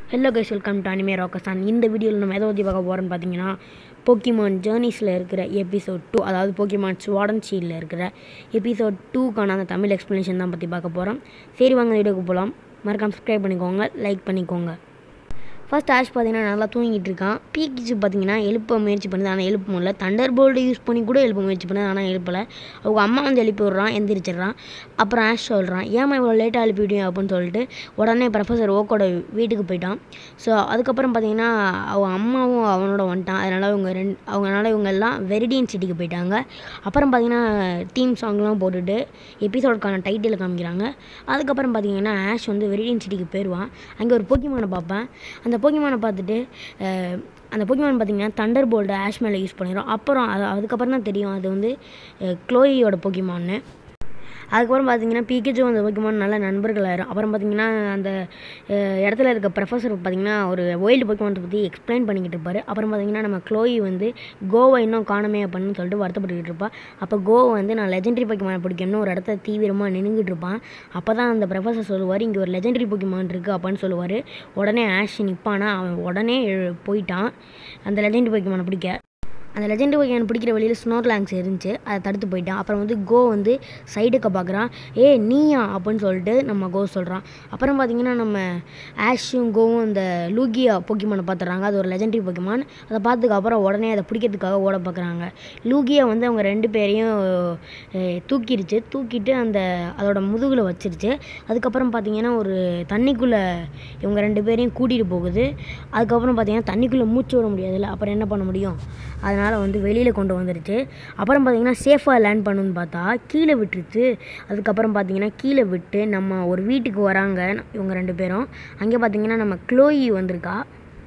hello guys welcome to anime ராக்கஸ்தான் இந்த வீடியோவில் நம்ம எதை பற்றி பார்க்க போகிறோம்னு பார்த்தீங்கன்னா போக்கிமான் ஜேர்னிஸில் இருக்கிற எபிசோட் டூ அதாவது போக்கிமான் ஸ்வாடன் ஷீல்டில் இருக்கிற எபிசோட் டூக்கான அந்த தமிழ் எக்ஸ்ப்ளனேஷன் தான் பற்றி பார்க்க போகிறோம் சரி வாங்க வீடியோக்கு போகலாம் மறக்காம சப்ஸ்கிரைப் பண்ணிக்கோங்க லைக் பண்ணிக்கோங்க ஃபர்ஸ்ட் ஆஷ் பார்த்தீங்கன்னா நல்லா தூங்கிட்டு இருக்கான் பீக்கிச்சு பார்த்தீங்கன்னா எழுப்ப முயற்சி பண்ணுது ஆனால் எழுப்ப முடியல தண்டர் போல்டு யூஸ் பண்ணி கூட எழுப்ப முயற்சி பண்ணுது ஆனால் எழுப்பலை அவங்க அம்மா வந்து எழுப்பி விட்றான் எந்திரிச்சிடுறான் அப்புறம் ஆஷ் சொல்கிறான் ஏமா இவ்வளோ லேட்டாக எழுப்பிவிட்டீங்க அப்படின்னு சொல்லிட்டு உடனே ப்ரொஃபஸர் ஓக்கோட வீட்டுக்கு போயிட்டான் ஸோ அதுக்கப்புறம் பார்த்தீங்கன்னா அவன் அம்மாவும் அவனோட வந்துட்டான் அதனால் இவங்க ரெண்டு அவங்கனால இவங்க எல்லாம் வெரிடியன் சிட்டிக்கு போயிட்டாங்க அப்புறம் பார்த்தீங்கன்னா தீம் சாங்லாம் போட்டுட்டு எபிசோடுக்கான டைட்டில் காமிக்கிறாங்க அதுக்கப்புறம் பார்த்தீங்கன்னா ஆஷ் வந்து வெரிடியன் சிட்டிக்கு போயிடுவான் அங்கே ஒரு போக்கிமானை பார்ப்பேன் அந்த போக்கிமானை பார்த்துட்டு அஹ், அந்த போக்கிமான் பார்த்தீங்கன்னா தண்டர் போல்டு ஆஷ் மேலே யூஸ் பண்ணிடும் அப்புறம் அது அதுக்கப்புறம் தான் தெரியும் அது வந்து அஹ், க்ளோயியோட போக்கிமான்னு அதுக்கப்புறம் பார்த்தீங்கன்னா பிகேஜோ அந்த போக்கிமான் நல்ல நண்பர்கள் ஆயிரும் அப்புறம் பார்த்தீங்கன்னா அந்த அஹ், இடத்துல இருக்க ப்ரொஃபஸர் பார்த்தீங்கன்னா ஒரு ஒயில்டு போக்கிமான் பற்றி எக்ஸ்பிளைன் பண்ணிக்கிட்டு இருப்பார் அப்புறம் பார்த்தீங்கன்னா நம்ம க்ளோயி வந்து கோவை இன்னும் காணமே அப்படின்னு சொல்லிட்டு வருத்தப்பட்டுக்கிட்டு இருப்பா அப்போ கோவை வந்து நான் லெஜெண்டரி போக்கிமான் பிடிக்கும்னு ஒரு இடத்த தீவிரமாக நின்றுக்கிட்டு இருப்பான் அப்போ தான் அந்த ப்ரொஃபஸர் சொல்லுவார் இங்கே ஒரு லெஜெண்டரி போக்கிமான் இருக்குது அப்படின்னு சொல்லுவார் உடனே ஆஷ் நிற்பானா அவன் உடனே எழு- போயிட்டான் அந்த லெஜெண்டரி போக்கிமானை பிடிக்க அந்த லெஜெண்ட் வகையான பிடிக்கிற வழியில் ஸ்னோர்லாங்ஸ் இருந்துச்சு அதை தடுத்து போயிட்டான் அப்புறம் வந்து கோ வந்து சைடுக்க பார்க்குறான் ஏ நீயா அப்படின்னு சொல்லிட்டு நம்ம கோ சொல்கிறான் அப்புறம் பார்த்தீங்கன்னா நம்ம ஆஷும் கோவும் அந்த லூகியா போக்கிமானை பார்த்துறாங்க அது ஒரு லெஜெண்டரி போக்கிமான் அதை பார்த்ததுக்கு அப்புறம் உடனே அதை பிடிக்கிறதுக்காக ஓட பார்க்குறாங்க லூகியா வந்து அவங்க ரெண்டு பேரையும் அஹ், தூக்கிடுச்சு தூக்கிட்டு அந்த அதோட முதுகில் வச்சிருச்சு அதுக்கப்புறம் பார்த்தீங்கன்னா ஒரு தண்ணிக்குள்ளே இவங்க ரெண்டு பேரையும் கூட்டிகிட்டு போகுது அதுக்கப்புறம் பார்த்தீங்கன்னா தண்ணிக்குள்ளே மூச்சு விட முடியாதுல்ல அப்புறம் என்ன பண்ண முடியும் அதனால் வந்து வெளியில் கொண்டு வந்துருச்சு அப்புறம் பார்த்தீங்கன்னா சேஃபாக லேண்ட் பண்ணணும்னு பார்த்தா கீழே விட்டுருச்சு அதுக்கப்புறம் பார்த்தீங்கன்னா கீழே விட்டு நம்ம ஒரு வீட்டுக்கு வராங்க இவங்க ரெண்டு பேரும் அங்கே பார்த்தீங்கன்னா நம்ம க்ளோயி வந்திருக்கா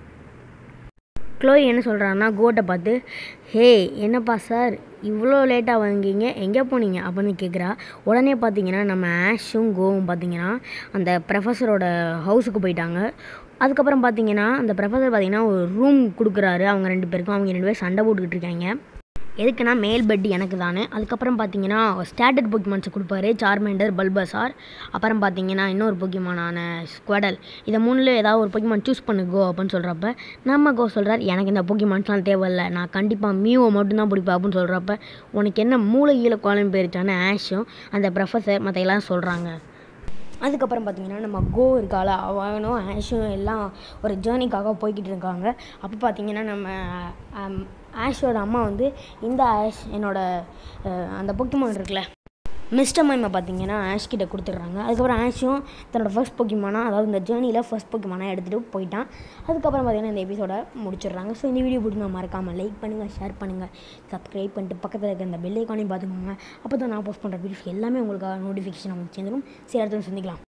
க்ளோய் என்ன சொல்கிறான்னா கோட்டை பார்த்து ஹே என்னப்பா சார் இவ்வளோ லேட்டாக வந்தீங்க எங்கே போனீங்க அப்படின்னு கேட்குறா உடனே பார்த்தீங்கன்னா நம்ம ஆஷும் கோவும் பார்த்தீங்கன்னா அந்த ப்ரொஃபஸரோட ஹவுஸுக்கு போயிட்டாங்க அதுக்கப்புறம் பார்த்தீங்கன்னா அந்த ப்ரொஃபஸர் பார்த்தீங்கன்னா ஒரு ரூம் கொடுக்குறாரு அவங்க ரெண்டு பேருக்கும் அவங்க ரெண்டு பேரும் சண்டை போட்டுக்கிட்டு இருக்காங்க எதுக்குன்னா மேல் பெட் எனக்கு தானே அதுக்கப்புறம் பார்த்தீங்கன்னா ஸ்டாண்டர்ட் பொக்கிமான்ஸை கொடுப்பாரு சார்மேண்டர் பல்பசார் அப்புறம் பார்த்தீங்கன்னா இன்னொரு பொக்கிமானான ஸ்குவடல் இதை மூணில் ஏதாவது ஒரு பொக்கிமான் சூஸ் பண்ணு கோ அப்படின்னு சொல்கிறப்ப நம்ம கோ சொல்கிறார் எனக்கு இந்த பொக்கிமான்ஸ்லாம் தேவையில்ல நான் கண்டிப்பாக மியூவை மட்டும்தான் பிடிப்பேன் அப்படின்னு சொல்கிறப்ப உனக்கு என்ன மூளைகீழ குழம்பு போயிருச்சான ஆஷும் அந்த ப்ரொஃபஸர் மற்ற எல்லாம் சொல்கிறாங்க அதுக்கப்புறம் பார்த்தீங்கன்னா நம்ம கோ இருக்கால அவனும் ஆஷும் எல்லாம் ஒரு ஜேர்னிக்காக போய்கிட்டு இருக்காங்க அப்போ பார்த்தீங்கன்னா நம்ம ஆம், ஆஷோட அம்மா வந்து இந்த ஆஷ் என்னோட அஹ், அந்த பொக்கிமான் இருக்குல்ல மிஸ்டர் மைமை பார்த்தீங்கன்னா ஆஷ் கிட்ட கொடுத்துட்றாங்க அதுக்கப்புறம் ஆஷும் தன்னோட ஃபர்ஸ்ட் பொக்கிமானா அதாவது இந்த ஜேர்னியில் ஃபர்ஸ்ட் பொக்கிமானா எடுத்துகிட்டு போயிட்டான் அதுக்கப்புறம் பார்த்தீங்கன்னா இந்த எபிசோட முடிச்சிடுறாங்க ஸோ இந்த வீடியோ பிடிச்சா மறக்காமல் லைக் பண்ணுங்கள் ஷேர் பண்ணுங்கள் சப்ஸ்கிரைப் பண்ணிட்டு பக்கத்தில் இருக்க இந்த பெல் ஐக்கானையும் பார்த்துக்கோங்க அப்போ தான் நான் போஸ்ட் பண்ணுற வீடியோஸ் எல்லாமே உங்களுக்கு நோட்டிஃபிகேஷன் வந்து சேர்ந்துடும் சரி அடுத்து சந்திக்கலாம்